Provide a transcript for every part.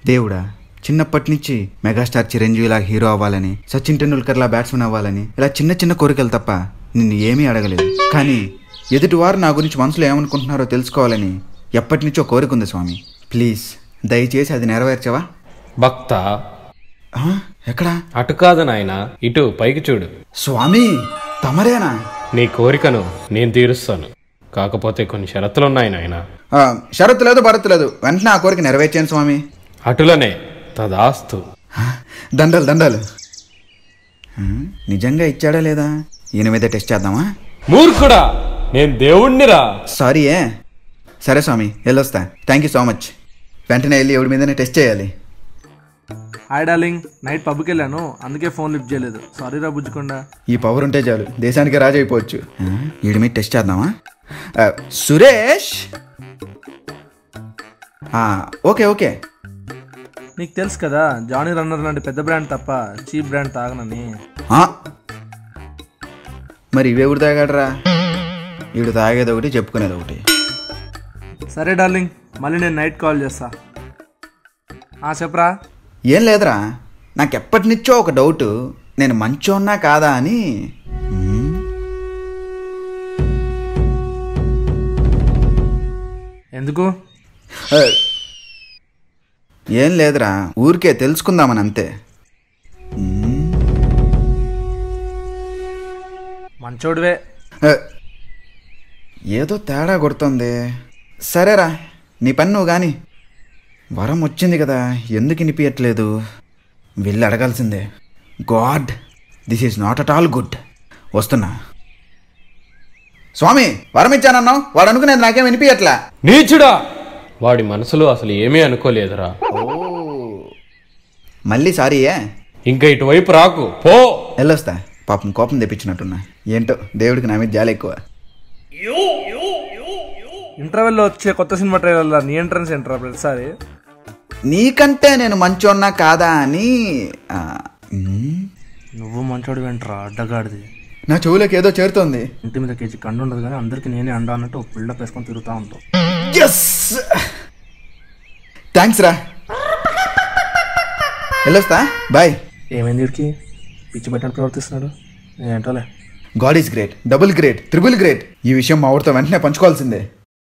దేవుడా చిన్నప్పటి నుంచి మెగాస్టార్ చిరంజీవిలా హీరో అవ్వాలని సచిన్ టెండూల్కర్లా బ్యాట్స్మెన్ అవ్వాలని ఇలా చిన్న చిన్న కోరికలు తప్ప నిన్ను ఏమీ అడగలేదు కానీ ఎదుటివారు నా గురించి మనసులో ఏమనుకుంటున్నారో తెలుసుకోవాలని ఎప్పటి నుంచో కోరిక ఉంది స్వామి ప్లీజ్ దయచేసి అది నెరవేర్చవా భక్త ఆ, ఎక్కడా అటు కాదు నాయన ఇటు పైకి చూడు స్వామి తమరేనా నీ కోరికను నేను తీరుస్తాను కాకపోతే కొన్ని షరతులున్నాయి నాయన ఆ, షరతు లేదు భరత్ లేదు వెంటనే ఆ కోరిక నెరవేర్చాను స్వామి అటులనే తదాస్తు ఆ, దండలు దండలు ఆ, నిజంగా ఇచ్చాడా లేదా ఈయన మీద టెస్ట్ చేద్దామా మూర్ఖుడా నేను దేవుణ్ణిరా సారీ ఏ సరే స్వామి వెళ్ళొస్తా థ్యాంక్ యూ సో మచ్ వెంటనే వెళ్ళి ఎవడి మీదనే టెస్ట్ చేయాలి హాయ్ డార్లింగ్ నైట్ పబ్కి వెళ్ళాను అందుకే ఫోన్ లిఫ్ట్ చేయలేదు సారీ రా బుజ్జుకుండా ఈ పవర్ ఉంటే చాలు దేశానికి రాజు అయిపోవచ్చు ఆ, వీడి మీద టెస్ట్ చేద్దామా ఆ, సురేష్ ఆ, ఓకే ఓకే నీకు తెలుసు కదా జానీ రన్నర్ లాంటి పెద్ద బ్రాండ్ తప్ప చీప్ బ్రాండ్ తాగనని ఆ. మరి ఇవేవుడు తాగాడరా వీడు తాగేది ఒకటి చెప్పుకునేది ఒకటి సరే డార్లింగ్ మళ్ళీ నేను నైట్ కాల్ చేస్తా ఆ చెప్పరా ఏం లేదురా నాకు ఎప్పటి నుంచో ఒక డౌట్ నేను మంచోన్నా కాదా అని మ్మ్. ఎందుకు ఆ, ఏం లేదురా ఊరికే తెలుసుకుందామని అంతే మ్మ్. మంచోడివే ఆ, ఏదో తేడా కొడుతుంది సరేరా నీ పని నువ్వు కానీ వరం వచ్చింది కదా ఎందుకు వినిపించట్లేదు వెళ్ళి అడగాల్సిందే God this is not at all good వస్తున్నా స్వామి వరం ఇచ్చానన్నావు వాడు అనుకునేది నాకేం వినిపించట్లా నీచుడా వాడి మనసులో అసలు ఏమీ అనుకోలేదురా మళ్ళీ సారీయే ఇంకా ఇటువైపు రాకు పో వెళ్ళొస్తా పాపం కోపం తెప్పించినట్టున్నా ఏంటో దేవుడికి నా మీద జాలి ఎక్కువ ఇంటర్వెల్లో వచ్చే కొత్త సినిమా ట్రైలర్లో నీ ఎంట్రన్స్ ఏంట్రా ప్రతిసారి నీకంటే నేను మంచోన్నా కాదా అని ఆ, మ్మ్. నువ్వు మంచోడు వెంట్రా అడ్డగాడిది నా చెవులోకి ఏదో చేరుతోంది ఇంటి మీద కేజీ కండు ఉండదు కానీ అందరికి నేనే అండ అన్నట్టు ఒక బిల్డప్ వేసుకొని తిరుగుతూ ఉంటావు ఎస్ థ్యాంక్స్ రా వెళ్ళొస్తా బాయ్ ఏమైంది వీడికి పిచ్చి పెట్టినట్టు ప్రవర్తిస్తున్నాడు ఏంటోలే God is great double great triple great ఈ విషయం మా ఊరితో వెంటనే పంచుకోవాల్సిందే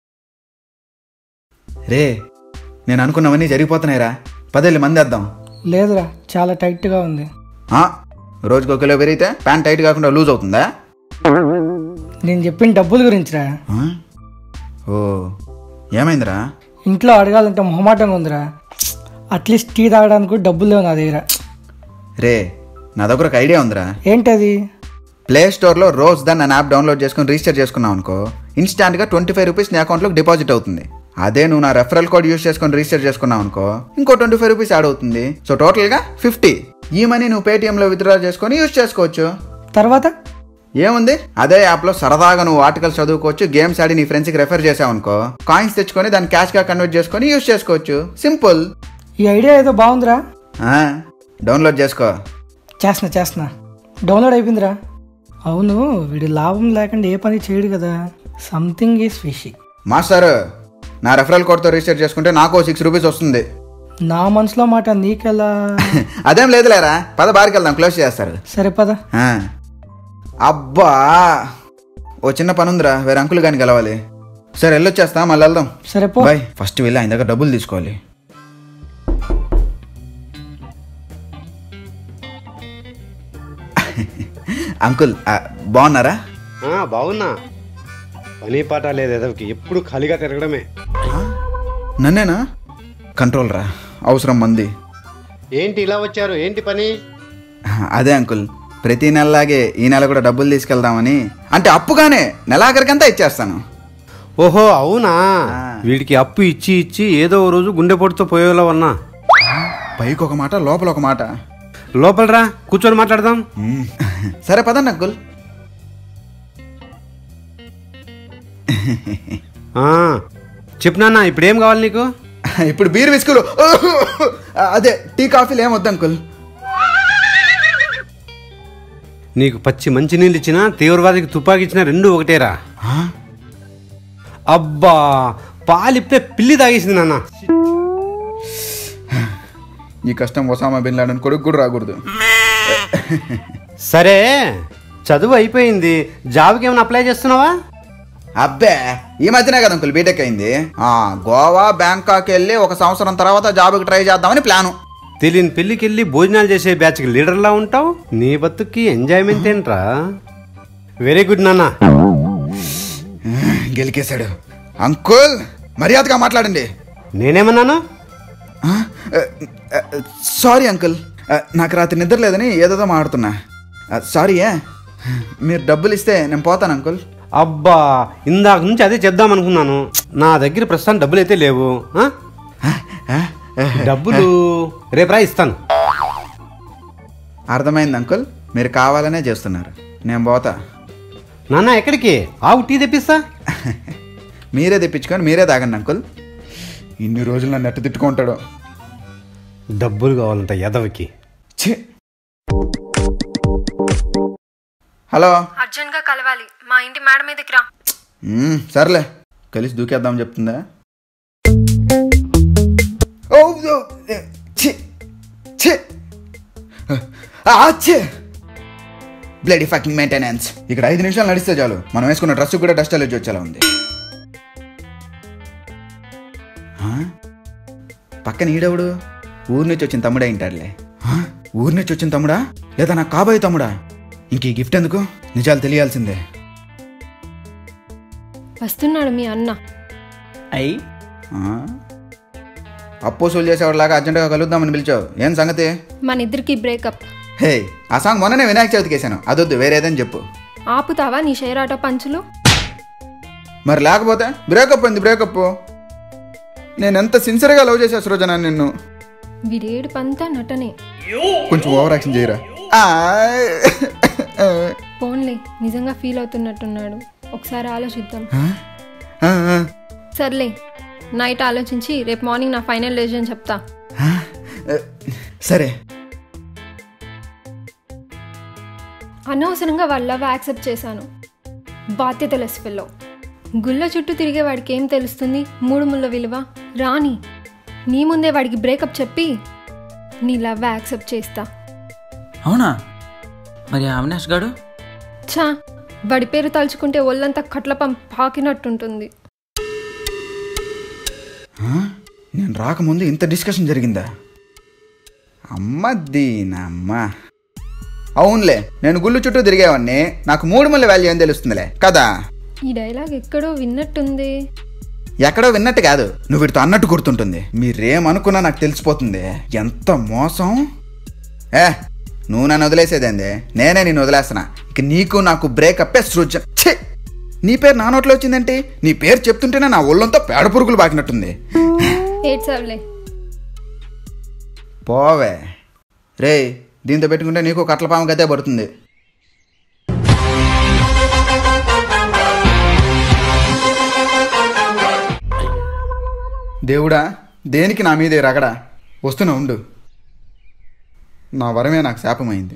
రే నేను అనుకున్నవన్నీ జరిగిపోతున్నాయిరా పదేళ్ళు మంది వేద్దాం లేదురా చాలా టైట్గా ఉంది ఆ, రోజుకు ఒక కిలో పెరిగితే ప్యాంట్ టైట్ కాకుండా లూజ్ అవుతుందా నేను చెప్పిన డబ్బుల గురించిరా ఆ? ఓ ఏమైందిరా ఇంట్లో అడగాలంటే మొహమాటంగా ఉందిరా అట్లీస్ట్ టీ తాగడానికి కూడా డబ్బులు లేవు నా దగ్గర రే నా దగ్గర ఒక ఐడియా ఉందిరా ఏంటది ప్లే స్టోర్లో రోజ్ దన్ అనే యాప్ డౌన్లోడ్ చేసుకుని రిజిస్టర్ చేసుకున్నావు అనుకో ఇన్స్టాంట్గా ట్వంటీ ఫైవ్ రూపీస్ నీ అకౌంట్లోకి డిపాజిట్ అవుతుంది అదే నువ్వు నా రెఫరల్ కోడ్ యూస్ చేసుకొని రిజిస్టర్ చేసుకున్నావు అనుకో ఇంకో ట్వంటీ ఫైవ్ రూపీస్ యాడ్ అవుతుంది సో టోటల్గా ఫిఫ్టీ ఈ మనీ నువ్వు పేటిఎంలో విత్డ్రా చేసుకొని యూస్ చేసుకోవచ్చు తర్వాత ఏముంది అదే యాప్లో సరదాగా నువ్వు ఆర్టికల్స్ చదువుకోవచ్చు గేమ్స్ ఆడి నీ ఫ్రెండ్స్కి రెఫర్ చేసావు అనుకో కాయిన్స్ తెచ్చుకొని దాన్ని క్యాష్గా కన్వర్ట్ చేసుకొని యూస్ చేసుకోవచ్చు సింపుల్ ఈ ఐడియా ఏదో బాగుందిరా డౌన్లోడ్ చేసుకో చేస్తున్నా చేస్తున్నా డౌన్లోడ్ అయిపోయిందిరా అవును వీడు లాభం లేకుండా ఏ పని చేయడు కదా సంథింగ్ ఈస్ ఫిషి మాస్టర్ నా రెఫరల్ కోడ్తో రిజిస్టర్ చేసుకుంటే నాకు సిక్స్ రూపీస్ వస్తుంది నా మనసులో మాట నీకెలా అదేం లేదులేరా పద బారికి వెళ్దాం క్లోజ్ చేస్తారు సరే పద ఆ. అబ్బా ఓ చిన్న పని ఉందిరా వేరే అంకుల్ గాని కలవాలి సరే వెళ్ళొచ్చేస్తా మళ్ళీ వెళ్దాం సరే పో బాయ్ ఫస్ట్ వెళ్ళి ఆయన దగ్గర డబ్బులు తీసుకోవాలి అంకుల్ ఆ, బాగున్నారా ఆ, బాగున్నా పని పాట లేదు ఎదవికి ఎప్పుడు ఖాళీగా తిరగడమే నన్నేనా కంట్రోల్ రా అవసరం మంది ఏంటి ఇలా వచ్చారు ఏంటి పని అదే అంకుల్ ప్రతి నెలలాగే ఈ నెల కూడా డబ్బులు తీసుకెళ్దామని అంటే అప్పుగానే నెలాఖరికంతా ఇచ్చేస్తాను ఓహో అవునా వీడికి అప్పు ఇచ్చి ఇచ్చి ఏదో ఓ రోజు గుండెపోటుతో పోయేలా ఉన్నా పైకి ఒక మాట లోపల ఒక మాట లోపల రా కూర్చొని మాట్లాడదాం మ్మ్. సరే పదండి అంకుల్ ఆ, చెప్పు నాన్న ఇప్పుడు ఏం కావాలి నీకు ఇప్పుడు బీర్ విస్కులు అదే టీ కాఫీలు ఏం వద్దు అంకుల్ నీకు పచ్చి మంచి నీళ్ళు ఇచ్చినా తీవ్రవాదికి తుపాకి ఇచ్చినా రెండు ఒకటేరా ఆ? అబ్బా పాలిప్పుడే పిల్లి తాగేసింది నాన్న ఈ కష్టం ఒసామా బిన్ లాడన్ కొడుకు కూడా రాకూడదు సరే చదువు అయిపోయింది జాబ్కి ఏమైనా అప్లై చేస్తున్నావా అబ్బే ఈ మధ్యనే కదా అంకుల్ బీటెక్ అయింది ఆ, గోవా బ్యాంకాక్ వెళ్ళి ఒక సంవత్సరం తర్వాత జాబ్కి ట్రై చేద్దామని ప్లాను తెలియని పెళ్లికి వెళ్ళి భోజనాలు చేసే బ్యాచ్కి లీడర్లా ఉంటావు నీ బతుక్కి ఎంజాయ్మెంట్ ఏంట్రా వెరీ గుడ్ నాన్న గెలికేశాడు అంకుల్ మర్యాదగా మాట్లాడండి నేనేమన్నాను సారీ అంకుల్ ఆ, నాకు రాత్రి నిద్ర లేదని ఏదేదో మాట్లాడుతున్నా సారీ ఏ మీరు డబ్బులు ఇస్తే నేను పోతాను అంకుల్ అబ్బా ఇందాక నుంచి అదే చెప్దాం అనుకున్నాను నా దగ్గర ప్రస్తుతం డబ్బులు అయితే లేవు ఆ? డబ్బులు రేపు రా ఇస్తాను అర్థమైంది అంకుల్ మీరు కావాలనే చేస్తున్నారు నేను పోతా నాన్న ఎక్కడికి ఆవు టీ తెప్పిస్తా మీరే తెప్పించుకొని మీరే తాగండి అంకుల్ ఇన్ని రోజులు నన్ను ఎట్టు తిట్టుకుంటాడు డబ్బులు కావాలంట ఎదవకి ఛీ హలో అర్జెంట్ గా కలవాలి మా ఇంటి మేడ మీదకి రా మ్మ్, సర్లే కలిసి దూకేద్దాం చెప్తుందా ఓ, ఓ, ఏ, ఛీ, ఛీ. ఆ, ఛీ. బ్లడీ ఫకింగ్ మెయింటెనెన్స్ ఇక్కడ ఐదు నిమిషాలు నడిస్తే చాలు మనం వేసుకున్న డ్రెస్ కూడా డస్ట్ అలర్జీ వచ్చేలా ఉంది ఆ? పక్కన ఈడెవడు ఊరి నుంచి వచ్చిన తమ్ముడే ఇంటాడులే ఆ? ఊరి నుంచి వచ్చిన తమ్ముడా లేదా నాకు కాబోయే తమ్ముడా ఇంక ఈ గిఫ్ట్ ఎందుకు నిజాలు తెలియాల్సిందే వస్తున్నాడు మీ అన్న అయ్యి అప్పు వసూలు చేసేవాడిలాగా అర్జెంటుగా కలుద్దామని పిలిచావు ఏం సంగతి మన ఇద్దరికి బ్రేకప్ హే ఆ సాంగ్ మొన్ననే వినాయక చవితికి వేసాను అదొద్దు వేరేదని చెప్పు ఆపుతావా నీ షేర్ ఆటో పంచులు మరి లేకపోతే బ్రేకప్ అయింది బ్రేకప్ నేను ఎంత సిన్సియర్గా లవ్ చేసా సృజన నిన్ను వీడేడు పంతా నటనే కొంచెం ఓవర్ యాక్షన్ చేయరా ఆ, ఫోన్లే నిజంగా ఫీల్ అవుతున్నట్టున్నాడు ఒకసారి ఆలోచిద్దాం ఆ, ఆ, సర్లే నైట్ ఆలోచించి రేపు మార్నింగ్ నా ఫైనల్ డెసిజన్ చెప్తా ఆ. సరే అనవసరంగా వాళ్ళ లవ్ యాక్సెప్ట్ చేశాను బాధ్యత లెస్ పిల్లో గుళ్ళ చుట్టూ తిరిగే వాడికి ఏం తెలుస్తుంది మూడు ముళ్ళ విలువ రాని నీ ముందే వాడికి బ్రేకప్ చెప్పి నీ లవ్ యాక్సెప్ట్ చేస్తా అవునా మరి ఆ అవినాష్ గాడు ఛా వాడి పేరు తలుచుకుంటే ఒళ్ళంతా కట్లపం పాకినట్టుంటుంది ఆ? నేను రాకముందు ఇంత డిస్కషన్ జరిగిందా అమ్మ దీనమ్మ అవునులే నేను గుళ్ళు చుట్టూ తిరిగేవాడిని నాకు మూడు మళ్ళీ వాల్యూ ఏం తెలుస్తుందిలే కదా ఈ డైలాగ్ ఎక్కడో విన్నట్టుంది ఎక్కడో విన్నట్టు కాదు నువ్వు వీటితో అన్నట్టు గుర్తుంటుంది మీరేమనుకున్నా నాకు తెలిసిపోతుంది ఎంత మోసం ఏ నువ్వు నన్ను వదిలేసేదేంది నేనే నిన్ను వదిలేస్తున్నా ఇక నీకు నాకు బ్రేకప్ సృజన్ ఛీ నీ పేరు నా నోట్లో వచ్చిందేంటి నీ పేరు చెప్తుంటేనే నా ఒళ్ళంతా పేడ పురుగులు బాకినట్టుంది ఏడ్సావులే పోవే రే దీంతో పెట్టుకుంటే నీకు కట్లపాము గతే పడుతుంది దేవుడా దేనికి నా మీదే రగడా వస్తున్నా ఉండు నా వరమే నాకు శాపమైంది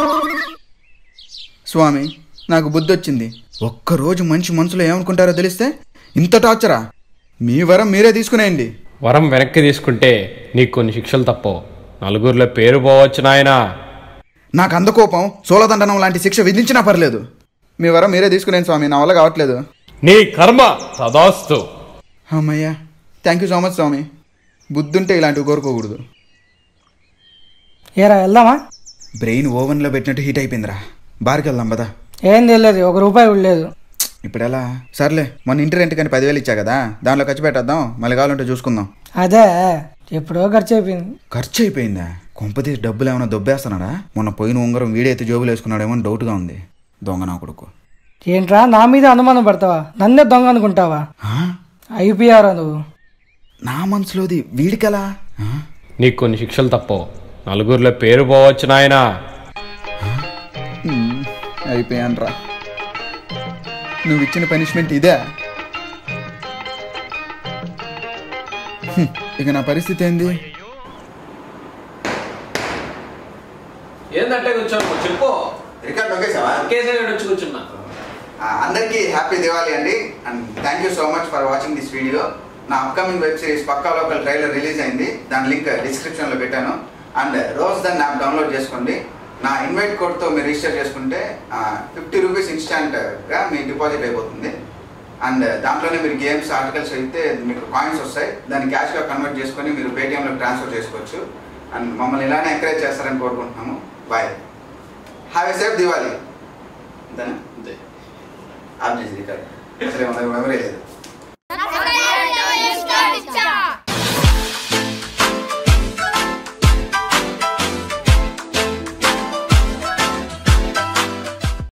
స్వామి నాకు బుద్ధి వచ్చింది ఒక్కరోజు మనిషి మనసులో ఏమనుకుంటారో తెలిస్తే ఇంత టార్చరా మీ వరం మీరే తీసుకునేయండి వరం వెనక్కి తీసుకుంటే నీకు కొన్ని శిక్షలు తప్పవు నలుగురిలో పేరు పోవచ్చు నాయనా నాకు అందకోపం సోలదండనం లాంటి శిక్ష విధించినా పర్లేదు మీ వరం మీరే తీసుకునేయండి స్వామి నా వల్ల కావట్లేదు నీ కర్మ తదాస్తు అమ్మయ్యా థ్యాంక్ యూ సో మచ్ స్వామి బుద్ధుంటే ఇలాంటివి కోరుకోకూడదు ఏరా వెళ్దామా బ్రెయిన్ ఓవెన్లో పెట్టినట్టు హీట్ అయిపోయిందిరా బార్కి వెళ్దాం పదా ఏం తెలియదు ఒక రూపాయి కూడా లేదు ఇప్పుడు ఎలా సర్లే మొన్న ఇంటి రెంట్ కానీ పదివేలు ఇచ్చా కదా దానిలో ఖర్చు పెట్టేద్దాం మళ్ళీ కావాలంటే చూసుకుందాం అదే ఎప్పుడో ఖర్చు అయిపోయింది ఖర్చు అయిపోయిందా కొంపతీసి డబ్బులు ఏమైనా దొబ్బేస్తున్నాడా మొన్న పోయిన ఉంగరం వీడైతే జోబులు వేసుకున్నాడేమో అని డౌట్గా ఉంది దొంగ నా కొడుకు ఏంట్రా నా మీద అనుమానం పడతావా నన్నే దొంగ అనుకుంటావా ఆ? అయిపోయారా నువ్వు నా మనసులోది వీడికెలా ఆ? నీకు కొన్ని శిక్షలు తప్పవు నలుగురిలో పేరు పోవచ్చు నాయనా హ్మ్, అయిపోయానురా నువ్వు ఇచ్చిన పనిష్మెంట్ ఇదే హ్మ్, ఇక నా పరిస్థితి ఏంది ఏందంటే కూర్చోను చెప్పు రికార్డ్ ఒకేసావా కేసీఆర్ వచ్చి కూర్చున్నా అందరికీ హ్యాపీ దివాలి అండి and thank you so much for watching this video నా upcoming web series pakka local trailer release అయింది దాని లింక్ డిస్క్రిప్షన్లో పెట్టాను అండ్ రోజ్ దాన్ని యాప్ డౌన్లోడ్ చేసుకోండి నా ఇన్వైట్ కోడ్తో మీరు రిజిస్టర్ చేసుకుంటే ఫిఫ్టీ రూపీస్ ఇన్స్టాంట్గా మీ డిపాజిట్ అయిపోతుంది అండ్ దాంట్లోనే మీరు గేమ్స్ ఆర్టికల్స్ అయితే మీకు కాయిన్స్ వస్తాయి దాన్ని క్యాష్గా కన్వర్ట్ చేసుకొని మీరు పేటిఎంలో ట్రాన్స్ఫర్ చేసుకోవచ్చు అండ్ మమ్మల్ని ఇలానే ఎంకరేజ్ చేస్తారని కోరుకుంటున్నాము bye have a safe Diwali అంతేనా అంతే ఆప్ చేసి రికార్డ్ అసలు మెమరీ లేదు